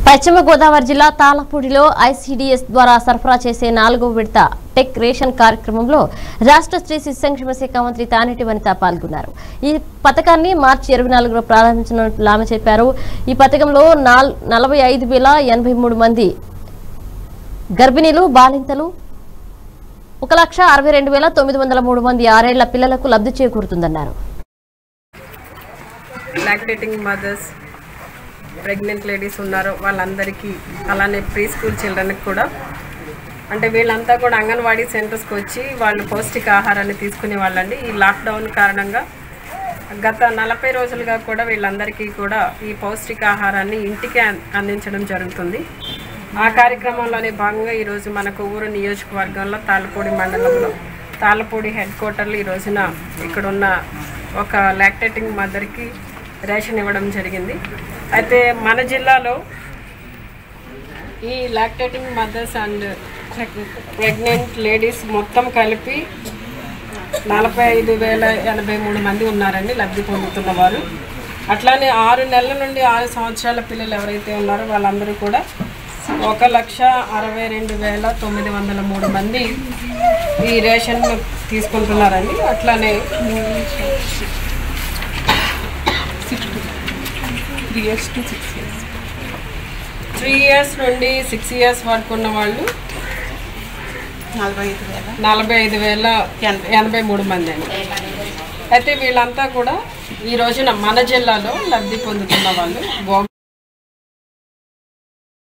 పశ్చిమ గోదావరి జిల్లా తాళపూడిలో ఐసీడీఎస్ ద్వారా సరఫరా చేసే నాలుగో విడత టెక్ రేషన్ కార్యక్రమంలో రాష్ట్ర స్త్రీ శిశు సంక్షేమ శాఖ మంత్రి తానేటి వనిత పాల్గొన్నారు ఈ పథకాన్ని మార్చి ఇరవై నాలుగులో ప్రారంభించినట్లు ఆమె చెప్పారు ఈ పథకంలో నాల్ నలభై ఐదు వేల ఎనభై మూడు మంది గర్భిణీలు బాలింతలు ఒక లక్ష అరవై రెండు వేల తొమ్మిది వందల మూడు మంది ఆరేళ్ల పిల్లలకు లబ్ధి చేకూరుతుందన్నారు లాక్టేటింగ్ మదర్స్ ప్రెగ్నెంట్ లేడీస్ ఉన్నారో వాళ్ళందరికీ అలానే ప్రీ స్కూల్ చిల్డ్రన్కి కూడా అంటే వీళ్ళంతా కూడా అంగన్వాడీ సెంటర్స్కి వచ్చి వాళ్ళు పౌష్టిక ఆహారాన్ని తీసుకునే వాళ్ళండి ఈ లాక్డౌన్ కారణంగా గత నలభై రోజులుగా కూడా వీళ్ళందరికీ కూడా ఈ పౌష్టికాహారాన్ని ఇంటికే అం- అందించడం జరుగుతుంది ఆ కార్యక్రమంలోనే భాగంగా ఈరోజు మనకు ఊరు నియోజకవర్గంలో తాళ్ళపూడి మండలంలో తాళ్ళపూడి హెడ్ క్వార్టర్లో ఈ రోజున ఇక్కడున్న ఒక లాక్టేటింగ్ మదర్కి రేషన్ ఇవ్వడం జరిగింది అయితే మన జిల్లాలో ఈ lactating mothers and pregnant ladies మొత్తం కలిపి నలభై ఐదు వేల ఎనభై మూడు మంది ఉన్నారండి లబ్ధి పొందుతున్న వారు అట్లానే ఆరు నెలల నుండి ఆరు సంవత్సరాల పిల్లలు ఎవరైతే ఉన్నారో వాళ్ళందరూ కూడా ఒక లక్ష అరవై రెండు వేల తొమ్మిది వందల మూడు మంది ఈ రేషన్ తీసుకుంటున్నారండి అట్లానే త్రీ ఇయర్స్ నుండి సిక్స్ ఇయర్స్ వరకు ఉన్న వాళ్ళు నలభై ఐదు వేల ఎనభై మూడు మంది అండి అయితే వీళ్ళంతా కూడా ఈ రోజున మన జిల్లాలో లబ్ధి పొందుతున్న వాళ్ళు గో